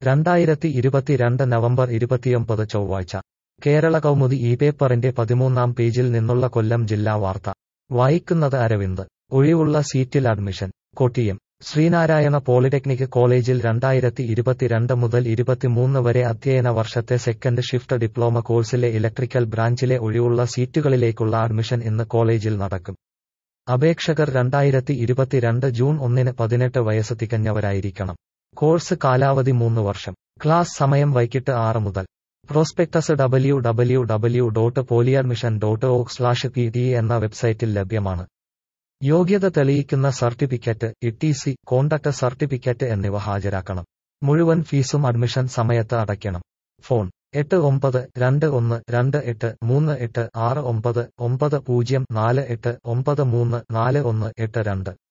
രണ്ടായിരത്തി ഇരുപത്തിരണ്ട് നവംബർ ഇരുപത്തിയൊമ്പത് ചൊവ്വാഴ്ച കേരള കൗമുദി ഈ പേപ്പറിന്റെ പതിമൂന്നാം പേജിൽ നിന്നുള്ള കൊല്ലം ജില്ലാ വാർത്ത വായിക്കുന്നത് അരവിന്ദ് ഒഴിവുള്ള സീറ്റിൽ അഡ്മിഷൻ കൊട്ടിയം ശ്രീനാരായണ പോളിടെക്നിക് കോളേജിൽ രണ്ടായിരത്തി ഇരുപത്തിരണ്ട് മുതൽ ഇരുപത്തിമൂന്ന് വരെ അധ്യയന വർഷത്തെ സെക്കൻഡ് ഷിഫ്റ്റ് ഡിപ്ലോമ കോഴ്സിലെ ഇലക്ട്രിക്കൽ ബ്രാഞ്ചിലെ ഒഴിവുള്ള സീറ്റുകളിലേക്കുള്ള അഡ്മിഷൻ ഇന്ന് കോളേജിൽ നടക്കും അപേക്ഷകർ രണ്ടായിരത്തി ഇരുപത്തിരണ്ട് ജൂൺ ഒന്നിന് പതിനെട്ട് വയസ്സ് തികഞ്ഞവരായിരിക്കണം കോഴ്സ് കാലാവധി മൂന്ന് വർഷം ക്ലാസ് സമയം വൈകിട്ട് ആറ് മുതൽ prospectus W W W dot polyadmission dot org slash P T എന്ന വെബ്സൈറ്റിൽ ലഭ്യമാണ് യോഗ്യത തെളിയിക്കുന്ന സർട്ടിഫിക്കറ്റ് ഇ കോണ്ടക്ട് സർട്ടിഫിക്കറ്റ് എന്നിവ ഹാജരാക്കണം മുഴുവൻ ഫീസും അഡ്മിഷൻ സമയത്ത് അടയ്ക്കണം ഫോൺ എട്ട് ഒമ്പത് രണ്ട് ഒന്ന് രണ്ട് എട്ട് മൂന്ന് എട്ട് ആറ് ഒമ്പത് ഒമ്പത് പൂജ്യം നാല് എട്ട് ഒമ്പത് മൂന്ന് നാല് ഒന്ന് എട്ട് രണ്ട്